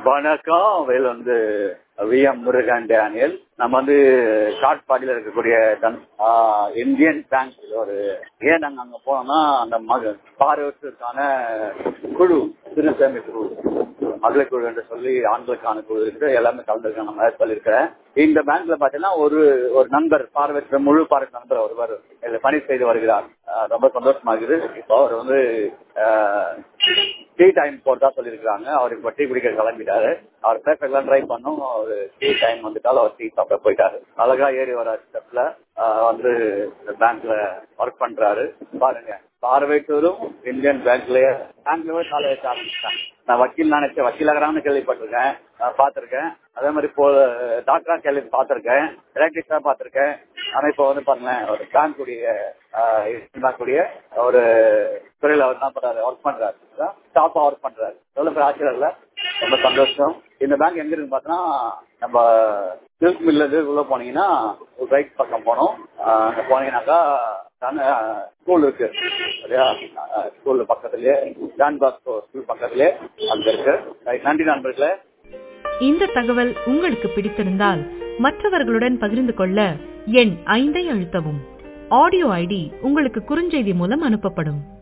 வணக்கம் வேல் வந்து V M Murugan Daniel நம்ம வந்து காட்பாடியில் இருக்கக்கூடிய தன்- ஆ, இந்தியன் பேங்க் ஒரு ஏன் நாங்க அங்க போனோம்னா அந்த மக பார்வையற்றோருக்கான குழு சிறு சேமிப்பு குழு மகளிர் குழு என்று சொல்லி ஆண்களுக்கான குழு இருக்கு எல்லாமே கலந்துருக்காங்க நம்ம சொல்லியிருக்கிறேன் இந்த பேங்க்ல பாத்தீங்கன்னா ஒரு ஒரு நண்பர் பார்வையற்ற முழு பார்வை நண்பர் ஒருவர் இதுல பணி செய்து வருகிறார் ஆ, ரொம்ப சந்தோஷமா இருக்குது இப்போ அவர் வந்து டீ டைம் போட்டா சொல்லியிருக்காங்க அவர் இப்ப டீ குடிக்க கிளம்பிட்டாரு அவர் பேசலாம் ட்ரை பண்ணும் அவர் டீ டைம் வந்துட்டாலும் அவர் டீ சாப்பிட போயிட்டாரு அழகா ஏறி வர ஸ்டெப்ல வந்து பேங்க்ல ஒர்க் பண்றாரு பாருங்க பார்வையற்றோரும் இந்தியன் பேங்க்லயே பேங்க்லயே காலை வச்சு ஆரம்பிச்சிட்டாங்க நான் வக்கீல் நினைச்சேன் வக்கீலாகிறான்னு கேள்விப்பட்டிருக்கேன் நான் பார்த்திருக்கேன் அதே மாதிரி இப்போ டாக்டரா கேள்வி பார்த்திருக்கேன் எலக்ட்ரிஷனா பார்த்திருக்கேன் ஆனா இப்போ வந்து பாருங்களேன் ஒரு பேங்க் உடைய பேங்க் உடைய ஒரு துறையில அவர் என்ன பண்றாரு ஒர்க் பண்றாரு ஸ்டாஃபா ஒர்க் பண்றாரு எவ்வளவு பேர் ஆச்சரியம் இல்ல ரொம்ப சந்தோஷம் இந்த பேங்க் எங்க இருக்கு பார்த்தோன்னா நம்ம சில்க் மில்ல இருந்து உள்ள போனீங்கன்னா ஒரு ரைட் பக்கம் போனோம் ஆஹ் அங்க போனீங்கன்னாக்கா ஸ்கூல் இருக்கு சரியா ஸ்கூல் பக்கத்துலயே ஜான் பாஸ்கோ ஸ்கூல் பக்கத்துலயே அங்க இருக்கு Right. நன்றி நண்பர்களே இந்த தகவல் உங்களுக்கு பிடித்திருந்தால் மற்றவர்களுடன் பகிர்ந்து கொள்ள எண் ஐந்தை அழுத்தவும் ஆடியோ ஐடி உங்களுக்கு குறுஞ்செய்தி மூலம் அனுப்பப்படும்